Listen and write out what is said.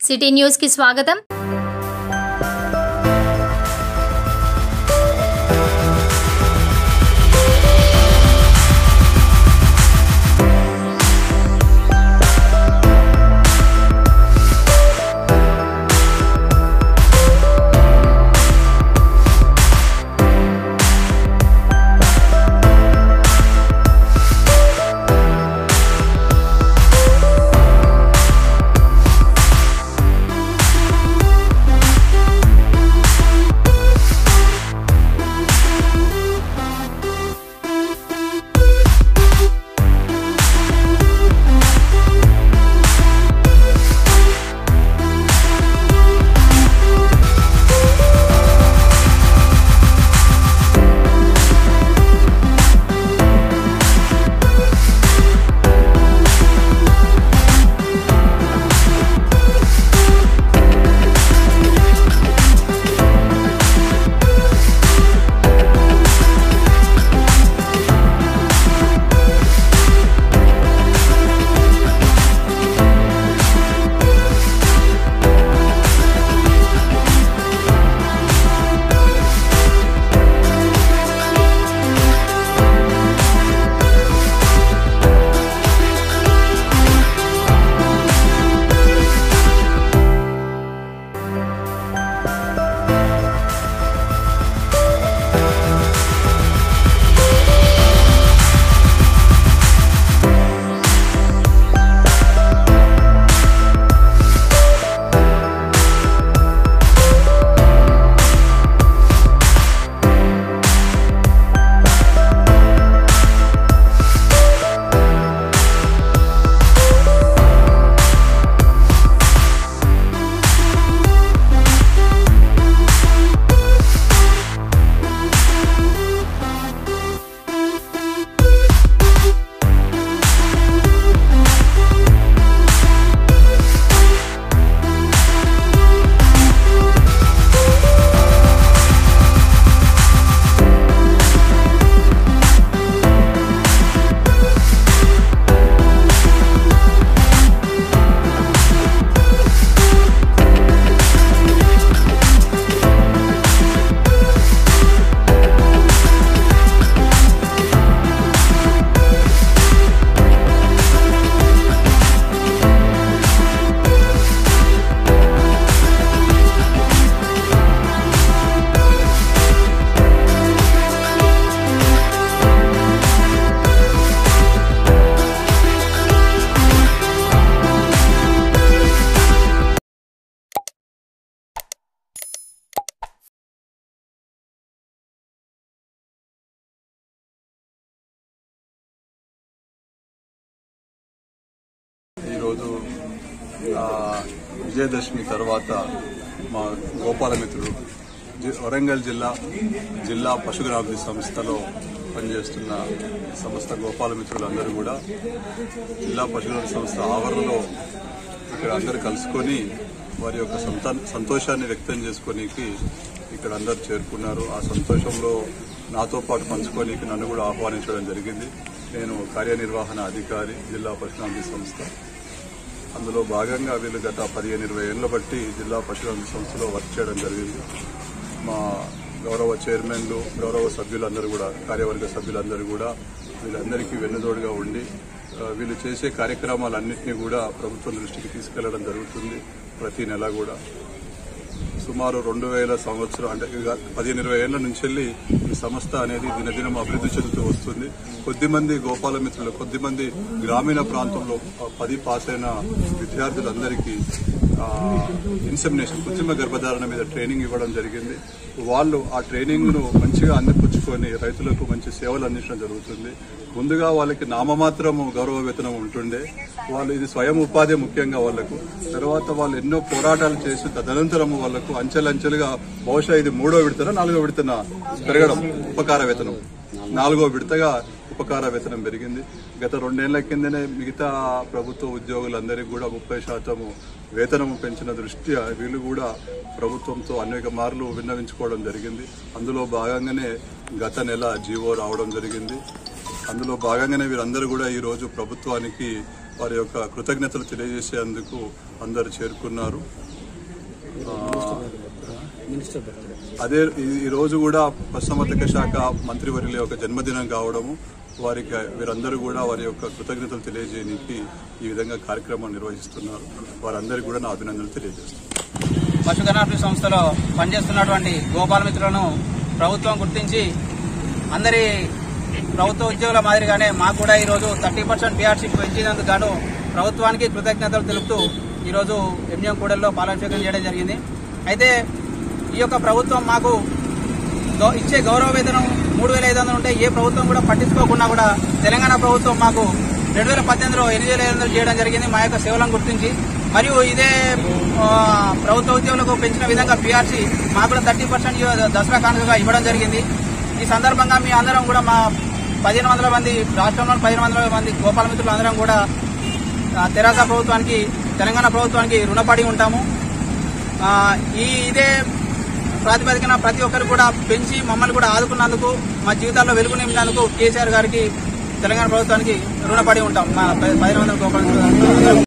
city news కి స్వాగతం ఈరోజు ఆ, విజయదశమి తర్వాత మా గోపాల మిత్రుడు జి- వరంగల్ జిల్లా జిల్లా పశుగ్రామీ సంస్థలో పనిచేస్తున్న సంస్థ గోపాల మిత్రులందరూ కూడా జిల్లా పశుగ్రామీ సంస్థ ఆవరణలో ఇక్కడ అందరు కలుసుకొని వారి యొక్క సంతా సంతోషాన్ని వ్యక్తం చేసుకోనికి ఇక్కడ అందరు చేరుకున్నారు ఆ సంతోషంలో నాతో పాటు పంచుకోనికి నన్ను కూడా ఆహ్వానించడం జరిగింది నేను కార్యనిర్వహణ అధికారి జిల్లా పశుగ్రామీ సంస్థ అందులో భాగంగా వీళ్ళు గత పదిహేను ఇరవై ఏళ్ల బట్టి జిల్లా పశుగ్రామీ సంస్థలో వర్క్ చేయడం జరిగింది మా గౌరవ చైర్మన్లు గౌరవ సభ్యులందరూ కూడా కార్యవర్గ సభ్యులందరూ కూడా వీళ్ళందరికీ వెన్నుదోడుగా ఉండి ఆ, వీళ్ళు చేసే కార్యక్రమాలన్నింటినీ కూడా ప్రభుత్వం దృష్టికి తీసుకెళ్లడం జరుగుతుంది ప్రతి నెల కూడా సుమారు రెండు వేల సంవత్సరం అంటే ఇక పదిహేను ఇరవై ఏళ్ల నుంచి వెళ్ళి ఈ సంస్థ అనేది దినదినం అభివృద్ధి చెందుతూ వస్తుంది కొద్దిమంది గోపాల మిత్రులు కొద్దిమంది గ్రామీణ ప్రాంతంలో ఆ, పది పాస్ అయిన విద్యార్థులందరికీ ఇన్సెమినేషన్ కృత్రిమ గర్భధారణ మీద ట్రైనింగ్ ఇవ్వడం జరిగింది వాళ్ళు ఆ ట్రైనింగ్ ను మంచిగా అందిపుచ్చుకొని రైతులకు మంచి సేవలు అందించడం జరుగుతుంది ముందుగా వాళ్ళకి నామమాత్రము గౌరవ వేతనం ఉంటుండే వాళ్ళు ఇది స్వయం ఉపాధి ముఖ్యంగా వాళ్లకు తర్వాత వాళ్ళు ఎన్నో పోరాటాలు చేసి తదనంతరం వాళ్లకు అంచెలంచెలుగా బహుశా ఇది మూడో విడతనా నాలుగో విడతన పెరగడం ఉపకార వేతనం నాలుగో విడతగా ఉపకార వేతనం పెరిగింది గత రెండేళ్ల కిందనే మిగతా ప్రభుత్వ ఉద్యోగులందరికీ కూడా ముప్పై శాతము వేతనం పెంచిన దృష్ట్యా వీళ్ళు కూడా ప్రభుత్వంతో అనేక మార్లు విన్నవించుకోవడం జరిగింది అందులో భాగంగానే గత నెల జీవో రావడం జరిగింది అందులో భాగంగానే వీరందరూ కూడా ఈ రోజు ప్రభుత్వానికి వారి యొక్క కృతజ్ఞతలు తెలియజేసేందుకు అందరు చేరుకున్నారు ఆ, అదే ఈ- ఈ రోజు కూడా పశుసంవర్ధక శాఖ మంత్రివర్యుల యొక్క జన్మదినం కావడము వారికి వీరందరూ కూడా వారి యొక్క కృతజ్ఞతలు తెలియజేయడానికి ఈ విధంగా కార్యక్రమం నిర్వహిస్తున్నారు వారందరికీ కూడా నా అభినందనలు తెలియజేస్తున్నాను పశుగణాభివృద్ధి సంస్థలో పనిచేస్తున్నటువంటి గోపాల మిత్రులను ప్రభుత్వం గుర్తించి అందరి ప్రభుత్వ ఉద్యోగుల మాదిరిగానే మాకు కూడా ఈరోజు థర్టీ పర్సెంట్ పీఆర్సీ పెంచినందుకు గాను ప్రభుత్వానికి కృతజ్ఞతలు తెలుపుతూ ఈరోజు ఎంజిఎం కూడల్లో పాలాభిషేకం చేయడం జరిగింది అయితే ఈ యొక్క ప్రభుత్వం మాకు గౌ- ఇచ్చే గౌరవ వేతనం మూడు వేల ఐదు వందలు ఉంటే ఏ ప్రభుత్వం కూడా పట్టించుకోకుండా కూడా తెలంగాణ ప్రభుత్వం మాకు రెండు వేల పద్దెనిమిదిలో ఎనిమిది వేల ఐదు వందలు చేయడం జరిగింది మా యొక్క సేవలను గుర్తించి మరియు ఇదే ఆ, ప్రభుత్వ ఉద్యోగులకు పెంచిన విధంగా పీఆర్సీ మాకు కూడా థర్టీ పర్సెంట్ దసరా కానుకగా ఇవ్వడం జరిగింది ఈ సందర్భంగా మీ అందరం కూడా మా పదిహేను వందల మంది రాష్ట్రంలో పదిహేను వందల మంది గోపాల మిత్రులు అందరం కూడా ఆ, తెరాస ప్రభుత్వానికి తెలంగాణ ప్రభుత్వానికి రుణపడి ఉంటాము ఆ, ఈ ఇదే ప్రాతిపదికన ప్రతి ఒక్కరు కూడా పెంచి మమ్మల్ని కూడా ఆదుకున్నందుకు మా జీవితాల్లో వెలుగు నింపినందుకు కేసీఆర్ గారికి తెలంగాణ ప్రభుత్వానికి రుణపడి ఉంటాం మా పదిహేను వందల గోపాల